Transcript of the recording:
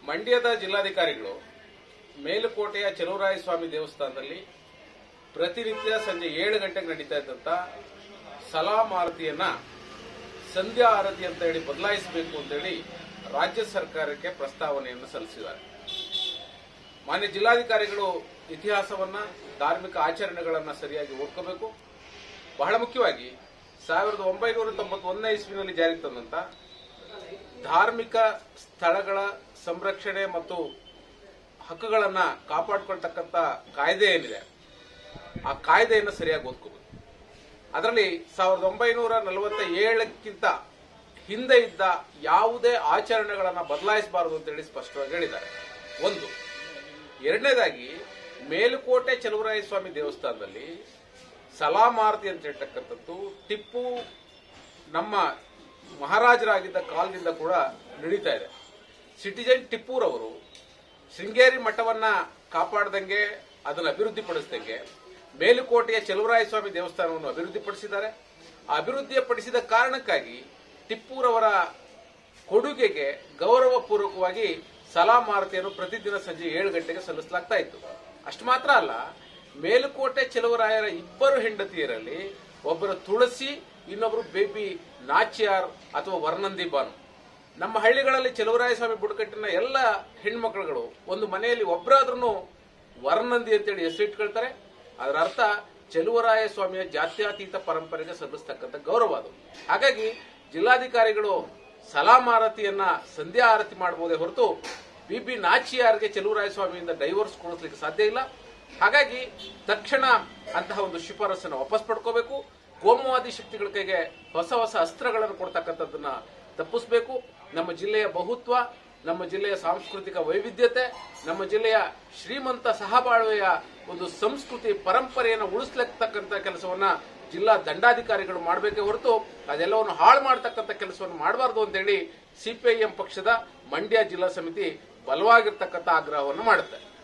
ಮಂಡ್ಯದ ಜಿಲ್ಲಾಧಿಕಾರಿಗಳು ಮೇಲುಕೋಟೆಯ ಚೆಲುವರಾಯ ಸ್ವಾಮಿ ದೇವಸ್ಥಾನದಲ್ಲಿ ಪ್ರತಿನಿತ್ಯ ಸಂಜೆ ಏಳು ಗಂಟೆಗೆ ನಡೀತಾ ಇದ್ದಂತ ಸಲಾಂ ಆರತಿಯನ್ನ ಸಂಧ್ಯಾ ಆರತಿ ಅಂತ ಹೇಳಿ ಬದಲಾಯಿಸಬೇಕು ಅಂತೇಳಿ ರಾಜ್ಯ ಸರ್ಕಾರಕ್ಕೆ ಪ್ರಸ್ತಾವನೆಯನ್ನು ಸಲ್ಲಿಸಿದ್ದಾರೆ ಮಾನ್ಯ ಜಿಲ್ಲಾಧಿಕಾರಿಗಳು ಇತಿಹಾಸವನ್ನ ಧಾರ್ಮಿಕ ಆಚರಣೆಗಳನ್ನ ಸರಿಯಾಗಿ ಓದ್ಕೋಬೇಕು ಬಹಳ ಮುಖ್ಯವಾಗಿ ಸಾವಿರದ ಒಂಬೈನೂರ ತೊಂಬತ್ತೊಂದನೇ ಇಸ್ವಿನಲ್ಲಿ ಜಾರಿಗೆ ತಂದಂತ ಧಾರ್ಮಿಕ ಸ್ಥಳಗಳ ಸಂರಕ್ಷಣೆ ಮತ್ತು ಹಕ್ಕುಗಳನ್ನ ಕಾಪಾಡಿಕೊಳ್ತಕ್ಕಂಥ ಕಾಯ್ದೆ ಏನಿದೆ ಆ ಕಾಯ್ದೆಯನ್ನು ಸರಿಯಾಗಿ ಓದ್ಕೋಬೇಕು ಅದರಲ್ಲಿ ಸಾವಿರದ ಒಂಬೈನೂರ ನಲವತ್ತ ಏಳಕ್ಕಿಂತ ಹಿಂದೆ ಇದ್ದ ಯಾವುದೇ ಆಚರಣೆಗಳನ್ನ ಬದಲಾಯಿಸಬಾರದು ಅಂತೇಳಿ ಸ್ಪಷ್ಟವಾಗಿ ಹೇಳಿದ್ದಾರೆ ಒಂದು ಎರಡನೇದಾಗಿ ಮೇಲುಕೋಟೆ ಚಲುವರಾಯ ಸ್ವಾಮಿ ದೇವಸ್ಥಾನದಲ್ಲಿ ಸಲಾಮಾರತಿ ಅಂತ ಹೇಳ್ತಕ್ಕಂಥದ್ದು ಟಿಪ್ಪು ನಮ್ಮ ಮಹಾರಾಜರಾಗಿದ್ದ ಕಾಲದಿಂದ ಕೂಡ ನಡೀತಾ ಇದೆ ಸಿಟಿಜನ್ ಟಿಪ್ಪುರವರು ಶೃಂಗೇರಿ ಮಠವನ್ನ ಕಾಪಾಡದಂಗೆ ಅದನ್ನು ಅಭಿವೃದ್ಧಿಪಡಿಸಿದಂಗೆ ಮೇಲುಕೋಟೆಯ ಚೆಲುವರಾಯ ಸ್ವಾಮಿ ದೇವಸ್ಥಾನವನ್ನು ಅಭಿವೃದ್ಧಿಪಡಿಸಿದ್ದಾರೆ ಆ ಅಭಿವೃದ್ಧಿಪಡಿಸಿದ ಕಾರಣಕ್ಕಾಗಿ ಟಿಪ್ಪುರವರ ಕೊಡುಗೆಗೆ ಗೌರವಪೂರ್ವಕವಾಗಿ ಸಲಾಮಾರತಿಯನ್ನು ಪ್ರತಿದಿನ ಸಂಜೆ ಏಳು ಗಂಟೆಗೆ ಸಲ್ಲಿಸಲಾಗ್ತಾ ಇತ್ತು ಅಷ್ಟು ಮಾತ್ರ ಅಲ್ಲ ಮೇಲುಕೋಟೆ ಚೆಲುವರಾಯರ ಇಬ್ಬರು ಹೆಂಡತಿಯರಲ್ಲಿ ಒಬ್ಬರು ತುಳಸಿ ಇನ್ನೊಬ್ಬರು ಬೇಬಿ ನಾಚ್ಯಾರ್ ಅಥವಾ ವರ್ನಂದಿ ಬಾನು ನಮ್ಮ ಹಳ್ಳಿಗಳಲ್ಲಿ ಚೆಲುವರಾಯ ಸ್ವಾಮಿ ಬುಡಕಟ್ಟಿನ ಎಲ್ಲ ಹೆಣ್ಮಕ್ಳುಗಳು ಒಂದು ಮನೆಯಲ್ಲಿ ಒಬ್ಬರಾದ್ರೂ ವರ್ನಂದಿ ಅಂತೇಳಿ ಹೆಸರು ಇಟ್ಕೊಳ್ತಾರೆ ಅದರ ಅರ್ಥ ಚೆಲುವರಾಯ ಸ್ವಾಮಿಯ ಜಾತ್ಯತೀತ ಪರಂಪರೆಗೆ ಸಲ್ಲಿಸ್ತಕ್ಕಂಥ ಗೌರವ ಅದು ಹಾಗಾಗಿ ಜಿಲ್ಲಾಧಿಕಾರಿಗಳು ಸಲಾಮಾರತಿಯನ್ನ ಸಂಧ್ಯಾ ಆರತಿ ಮಾಡಬಹುದೇ ಹೊರತು ಬಿ ಬಿ ನಾಚಿಯಾರ್ಗೆ ಚೆಲುವರಾಯ ಸ್ವಾಮಿಯಿಂದ ಡೈವೋರ್ಸ್ ಕೊಡಿಸ್ಲಿಕ್ಕೆ ಸಾಧ್ಯ ಇಲ್ಲ ಹಾಗಾಗಿ ತಕ್ಷಣ ಅಂತಹ ಒಂದು ಶಿಫಾರಸನ್ನು ವಾಪಸ್ ಪಡ್ಕೋಬೇಕು ಕೋಮುವಾದಿ ಶಕ್ತಿಗಳ ಕೈಗೆ ಹೊಸ ಹೊಸ ಅಸ್ತ್ರಗಳನ್ನು ಕೊಡ್ತಕ್ಕಂಥದ್ದನ್ನ ತಪ್ಪಿಸಬೇಕು ನಮ್ಮ ಜಿಲ್ಲೆಯ ಬಹುತ್ವ ನಮ್ಮ ಜಿಲ್ಲೆಯ ಸಾಂಸ್ಕೃತಿಕ ವೈವಿಧ್ಯತೆ ನಮ್ಮ ಜಿಲ್ಲೆಯ ಶ್ರೀಮಂತ ಸಹಬಾಳ್ವೆಯ ಒಂದು ಸಂಸ್ಕೃತಿ ಪರಂಪರೆಯನ್ನು ಉಳಿಸ್ಲಿಕ್ಕತಕ್ಕಂಥ ಕೆಲಸವನ್ನ ಜಿಲ್ಲಾ ದಂಡಾಧಿಕಾರಿಗಳು ಮಾಡಬೇಕೇ ಹೊರತು ಅದೆಲ್ಲವನ್ನು ಹಾಳು ಮಾಡತಕ್ಕಂಥ ಕೆಲಸವನ್ನು ಮಾಡಬಾರದು ಅಂತೇಳಿ ಸಿಪಿಐಎಂ ಪಕ್ಷದ ಮಂಡ್ಯ ಜಿಲ್ಲಾ ಸಮಿತಿ ಬಲವಾಗಿರ್ತಕ್ಕಂಥ ಆಗ್ರಹವನ್ನು ಮಾಡುತ್ತೆ